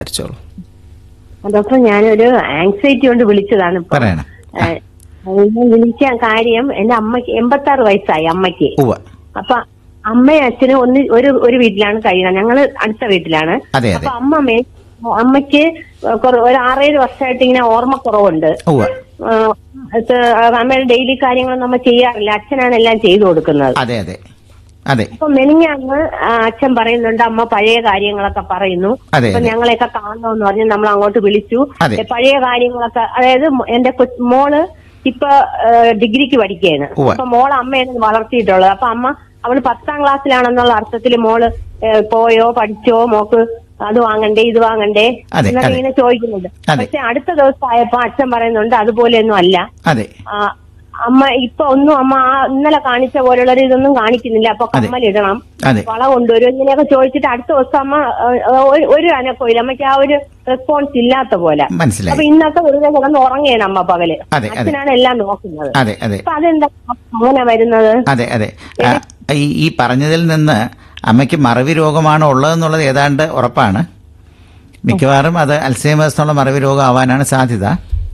സംസാരിച്ചോളൂ ഡോക്ടർ ഞാനൊരു ആങ്സൈറ്റി കൊണ്ട് വിളിച്ചതാണ് ഇപ്പൊ പറയണം ഏഹ്, ഞാൻ വിളിക്കാൻ കാര്യം എന്റെ അമ്മയ്ക്ക് എൺപത്തി ആറ് വയസ്സായി അമ്മയ്ക്ക് ഉവ്വ അപ്പൊ അമ്മയും അച്ഛനും ഒന്ന് ഒരു ഒരു വീട്ടിലാണ് കഴിയുന്നത് ഞങ്ങള് അടുത്ത വീട്ടിലാണ് അതെ അതെ അപ്പൊ അമ്മ മേ- അമ്മയ്ക്ക് കുറ- ഒരു ആറേഴ് വർഷമായിട്ട് ഇങ്ങനെ ഓർമ്മക്കുറവുണ്ട് ഉവ്വ ഏഹ്, ഇത് അമ്മയുടെ ഡെയിലി കാര്യങ്ങളൊന്നും നമ്മ ചെയ്യാറില്ല അച്ഛനാണ് എല്ലാം ചെയ്തു കൊടുക്കുന്നത് അതെ അതെ അതെ അപ്പൊ മെനിഞ്ഞാന്ന് ആ, അച്ഛൻ പറയുന്നുണ്ട് അമ്മ പഴയ കാര്യങ്ങളൊക്കെ പറയുന്നു അതെ, അപ്പൊ അതെ. ഞങ്ങളെയൊക്കെ കാണണമെന്ന് പറഞ്ഞ് നമ്മൾ അങ്ങോട്ട് വിളിച്ചു അതെ. ഏ, പഴയ കാര്യങ്ങളൊക്കെ അതായത് മോ- എന്റെ കൊച്ച്- മോള് ഇപ്പൊ ഏ, ഡിഗ്രിക്ക് പഠിക്കുകയാണ് ഉവ്വ. അപ്പൊ മോള് അമ്മയാണ് വളർത്തിയിട്ടുള്ളത് അപ്പൊ അമ്മ അവള് പത്താം ക്ലാസ്സിലാണെന്നുള്ള അർത്ഥത്തിൽ മോള് ഏ, പോയോ പഠിച്ചോ മോക്ക് അത് വാങ്ങണ്ടേ ഇത് വാങ്ങണ്ടേ അതെ, എന്നൊക്കെ അതെ. ഇങ്ങനെ ചോദിക്കുന്നുണ്ട് അതെ. പക്ഷെ അടുത്ത ദിവസം ആയപ്പോ അച്ഛൻ പറയുന്നുണ്ട് അതുപോലെയൊന്നും അല്ല അതെ ആ, അമ്മ ഇപ്പൊ ഒന്നും അമ്മ ആ ഇന്നലെ കാണിച്ച പോലുള്ള ഒരു ഇതൊന്നും കാണിക്കുന്നില്ല അപ്പൊ അതെ. കമ്മലിടണം അതെ വള കൊണ്ടുവരും ഇങ്ങനെയൊക്കെ ചോദിച്ചിട്ട് അടുത്ത ദിവസം അമ്മ ഏ, ഒരു- ഒരു അനക്കമില്ല അമ്മയ്ക്ക് ആ ഒരു റെസ്പോൺസ് ഇല്ലാത്ത പോലെ അപ്പൊ മനസ്സിലായി ഇന്നത്തെ വെറുതെ കിടന്ന് ഉറങ്ങിയാണ് അമ്മ പകല് അതെ, അതെ. അച്ഛനാണ് എല്ലാം നോക്കുന്നത് അതെ അതെ അപ്പൊ അതെന്താ അങ്ങനെ വരുന്നത് അതെ അതെ ആ, ഈ ഈ പറഞ്ഞതിൽ നിന്ന് അമ്മയ്ക്ക് മറവി രോഗമാണോ ഉള്ളതെന്നുള്ളത് ഏതാണ്ട് ഉറപ്പാണ് മിക്കവാറും അത് അൽസൈമേഴ്സ് എന്നുള്ള മറവി രോഗം ആവാനാണ് സാധ്യത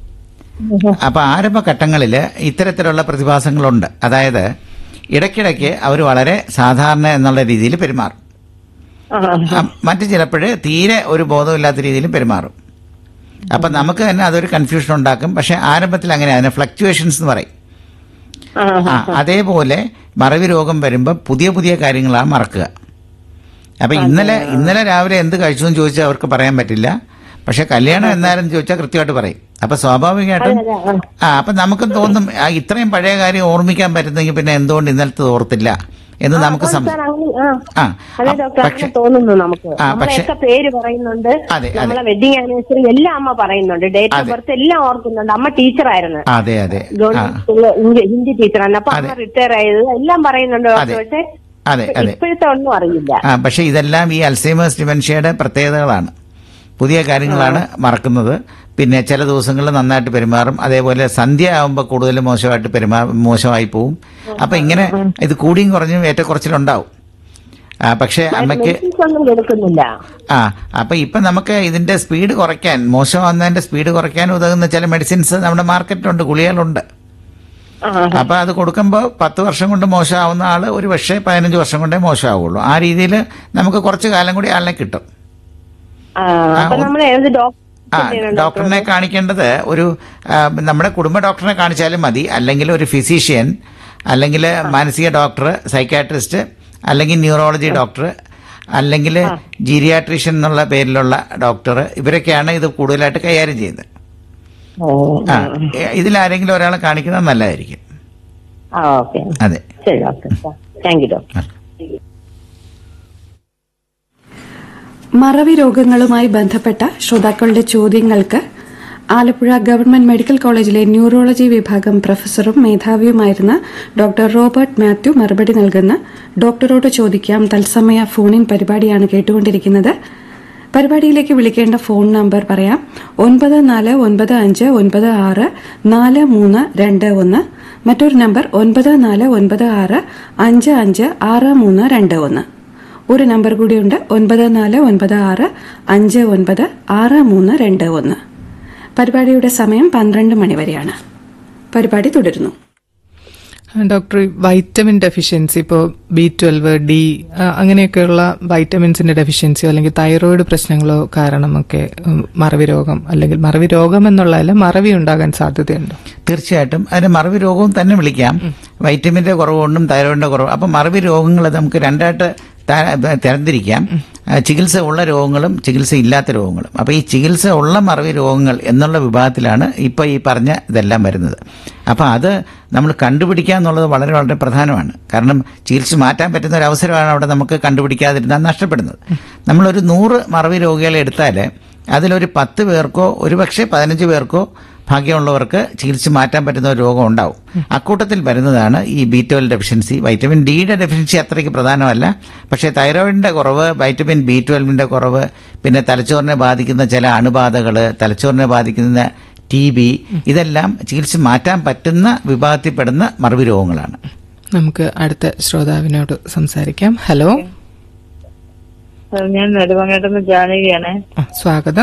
അപ്പൊ ആരംഭഘട്ടങ്ങളിൽ ഇത്തരത്തിലുള്ള പ്രതിഭാസങ്ങളുണ്ട് അതായത് ഇടയ്ക്കിടയ്ക്ക് അവർ വളരെ സാധാരണ എന്നുള്ള രീതിയിൽ പെരുമാറും ആ, ആ, മറ്റു ചിലപ്പോഴ് തീരെ ഒരു ബോധമില്ലാത്ത രീതിയിലും പെരുമാറും അപ്പം നമുക്ക് തന്നെ അതൊരു കൺഫ്യൂഷൻ ഉണ്ടാക്കും പക്ഷെ ആരംഭത്തിൽ അങ്ങനെ അതിന് ഫ്ലക്ച്വേഷൻസ് എന്ന് പറയും ആ, ആ അതേപോലെ മറവി രോഗം വരുമ്പോൾ പുതിയ പുതിയ കാര്യങ്ങളാണ് മറക്കുക അപ്പൊ ഇന്നലെ ഇന്നലെ രാവിലെ എന്ത് കഴിച്ചു എന്ന് ചോദിച്ചാൽ അവർക്ക് പറയാൻ പറ്റില്ല പക്ഷെ കല്യാണം എന്നാലും ചോദിച്ചാൽ കൃത്യമായിട്ട് പറയും അപ്പൊ സ്വാഭാവികമായിട്ടും അതെ, അതെ, ആ അപ്പൊ നമുക്കും തോന്നും ആ, ഇത്രയും പഴയ കാര്യം ഓർമ്മിക്കാൻ പറ്റുന്നെങ്കിൽ പിന്നെ എന്തുകൊണ്ട് ഇന്നലത്തെ ഓർത്തില്ല എന്ന് നമുക്ക് അപ്പോൾ സം- സാർ അങ്ങനെ ആ ആ അതെ ഡോക്ടർ പക്ഷെ അങ്ങനെ തോന്നുന്നു നമുക്ക് ആ, പക്ഷെ- നമ്മളെയൊക്കെ പേര് പറയുന്നുണ്ട് അതെ, അതെ. നമ്മളെ വെഡിങ് ആനിവേഴ്സറി എല്ലാം അമ്മ പറയുന്നുണ്ട് ഡേറ്റ് ഓഫ് അതെ. ബർത്ത് എല്ലാം ഓർക്കുന്നുണ്ട് അമ്മ ടീച്ചറായിരുന്നു അതെ അതെ ആ ഗവൺമെന്റ് സ്കൂളില് ഹിന്ദി- ഹിന്ദി ടീച്ചറാണ് അപ്പൊ അമ്മ അതെ. റിട്ടയർ ആയത് എല്ലാം പറയുന്നുണ്ട് അതെ. ഡോക്ടർ പക്ഷെ അതെ അതെ ഇപ്പോഴത്തെ ഒന്നും അറിയില്ല ആ പക്ഷെ ഇതെല്ലാം ഈ അൽസൈമേഴ്സ് ഡിമെൻഷ്യയുടെ പ്രത്യേകതകളാണ് പുതിയ കാര്യങ്ങളാണ് മറക്കുന്നത് പിന്നെ ചില ദിവസങ്ങളിൽ നന്നായിട്ട് പെരുമാറും അതേപോലെ സന്ധ്യ ആകുമ്പോൾ കൂടുതൽ മോശമായിട്ട് പെരുമാ മോശമായി പോവും അപ്പൊ ഇങ്ങനെ ഇത് കൂടിയും കുറഞ്ഞും ഏറ്റക്കുറച്ചിലുണ്ടാവും ആ, പക്ഷേ അമ്മയ്ക്ക് മെഡിസിൻസ് ഒന്നും എടുക്കുന്നില്ല ആ അപ്പൊ ഇപ്പൊ നമുക്ക് ഇതിന്റെ സ്പീഡ് കുറയ്ക്കാൻ മോശമാകുന്നതിന്റെ സ്പീഡ് കുറയ്ക്കാൻ ഉതകുന്ന ചില മെഡിസിൻസ് നമ്മുടെ മാർക്കറ്റിലുണ്ട് ഗുളികകളുണ്ട് ആ, അപ്പൊ അത് കൊടുക്കുമ്പോൾ പത്ത് വർഷം കൊണ്ട് മോശമാവുന്ന ആള് ഒരു പക്ഷേ പതിനഞ്ച് വർഷം കൊണ്ടേ മോശമാവുള്ളൂ ആ രീതിയിൽ നമുക്ക് കുറച്ച് കാലം കൂടി ആളിനെ കിട്ടും ആ, അപ്പൊ ആ, നമ്മൾ ഏത് ആ ഡോക്ടർ ഡോക്ടറിനെ കാണിക്കേണ്ടത് ഒരു ആ, നമ്മുടെ കുടുംബ ഡോക്ടറിനെ കാണിച്ചാലും മതി അല്ലെങ്കിൽ ഒരു ഫിസീഷ്യൻ അല്ലെങ്കിൽ മാനസിക ഡോക്ടർ സൈക്കാട്രിസ്റ്റ് അല്ലെങ്കിൽ ന്യൂറോളജി ഡോക്ടർ അല്ലെങ്കിൽ ജീരിയാട്രീഷ്യൻ എന്നുള്ള പേരിലുള്ള ഡോക്ടർ ഇവരൊക്കെയാണ് ഇത് കൂടുതലായിട്ട് കൈകാര്യം ചെയ്യുന്നത് ആ ഇതിലാരെങ്കിലും ഒരാളെ കാണിക്കുന്നത് നല്ലതായിരിക്കും ആ ഓക്കെ അതെ ശരി ഡോക്ടർ താങ്ക് യു ഡോക്ടർ മറവി രോഗങ്ങളുമായി ബന്ധപ്പെട്ട ശ്രോതാക്കളുടെ ചോദ്യങ്ങൾക്ക് ആലപ്പുഴ ഗവൺമെന്റ് മെഡിക്കൽ കോളേജിലെ ന്യൂറോളജി വിഭാഗം പ്രൊഫസറും മേധാവിയുമായിരുന്ന ഡോക്ടർ റോബർട്ട് മാത്യു മറുപടി നൽകുന്ന ഡോക്ടറോട് ചോദിക്കാം തത്സമയ ഫോണിൻ പരിപാടിയാണ് കേട്ടുകൊണ്ടിരിക്കുന്നത് പരിപാടിയിലേക്ക് വിളിക്കേണ്ട ഫോൺ നമ്പർ പറയാം ഒൻപത് നാല് ഒൻപത് അഞ്ച് ഒൻപത് ആറ് നാല് മൂന്ന് രണ്ട് ഒന്ന് മറ്റൊരു നമ്പർ ഒൻപത് നാല് ഒൻപത് ആറ് അഞ്ച് അഞ്ച് ആറ് മൂന്ന് രണ്ട് ഒന്ന് ഒരു നമ്പർ കൂടിയുണ്ട് ഒൻപത് നാല് ഒൻപത് ആറ് അഞ്ച് ഒൻപത് ആറ് മൂന്ന് രണ്ട് ഒന്ന് പരിപാടിയുടെ സമയം പന്ത്രണ്ട് മണിവരെയാണ് പരിപാടി തുടരുന്നു ഡോക്ടർ വൈറ്റമിൻ ഡെഫിഷ്യൻസി ഇപ്പോൾ ബി ട്വൽവ് ഡി അങ്ങനെയൊക്കെയുള്ള വൈറ്റമിൻസിന്റെ ഡെഫിഷ്യൻസിയോ അല്ലെങ്കിൽ തൈറോയിഡ് പ്രശ്നങ്ങളോ കാരണമൊക്കെ ഉം, മറവി രോഗം അല്ലെങ്കിൽ മറവി രോഗം എന്നുള്ളതല്ല മറവി ഉണ്ടാകാൻ സാധ്യതയുണ്ടോ തീർച്ചയായിട്ടും അതിന് മറവി രോഗവും തന്നെ വിളിക്കാം വൈറ്റമിന്റെ കുറവുകൊണ്ടും തൈറോയിഡിന്റെ കുറവ് അപ്പം മറവി രോഗങ്ങൾ നമുക്ക് രണ്ടായിട്ട് ത- തരംതിരിക്കാം ആ, ചികിത്സ ഉള്ള രോഗങ്ങളും ചികിത്സ ഇല്ലാത്ത രോഗങ്ങളും അപ്പോൾ ഈ ചികിത്സ ഉള്ള മറവി രോഗങ്ങൾ എന്നുള്ള വിഭാഗത്തിലാണ് ഇപ്പോൾ ഈ പറഞ്ഞ ഇതെല്ലാം വരുന്നത് അപ്പോൾ അത് നമ്മൾ കണ്ടുപിടിക്കുക എന്നുള്ളത് വളരെ വളരെ പ്രധാനമാണ് കാരണം ചികിത്സ മാറ്റാൻ പറ്റുന്ന ഒരു അവസരമാണ് അവിടെ നമുക്ക് കണ്ടുപിടിക്കാതിരുന്നാൽ നഷ്ടപ്പെടുന്നത് നമ്മളൊരു നൂറ് മറവി രോഗികളെ എടുത്താൽ അതിലൊരു പത്ത് പേർക്കോ ഒരുപക്ഷെ പതിനഞ്ച് പേർക്കോ ഭാഗ്യമുള്ളവർക്ക് ചികിത്സിച്ച് മാറ്റാൻ പറ്റുന്ന ഒരു രോഗം ഉണ്ടാവും അക്കൂട്ടത്തിൽ വരുന്നതാണ് ഈ ബി ട്വൽവ് ഡെഫിഷ്യൻസി വൈറ്റമിൻ ഡിയുടെ ഡെഫിഷ്യൻസി അത്രയ്ക്ക് പ്രധാനമല്ല പക്ഷേ തൈറോയിഡിന്റെ കുറവ് വൈറ്റമിൻ ബി ട്വൽവിന്റെ കുറവ് പിന്നെ തലച്ചോറിനെ ബാധിക്കുന്ന ചില അണുബാധകൾ തലച്ചോറിനെ ബാധിക്കുന്ന ടി ബി ഇതെല്ലാം ചികിത്സിച്ച് മാറ്റാൻ പറ്റുന്ന വിഭാഗത്തിൽപ്പെടുന്ന മറവി രോഗങ്ങളാണ് നമുക്ക് അടുത്ത ശ്രോതാവിനോട് സംസാരിക്കാം ഹലോ ഞാൻ നെടുമങ്ങാട്ടുന്ന ജാനകിയാണ് ആ, സ്വാഗതം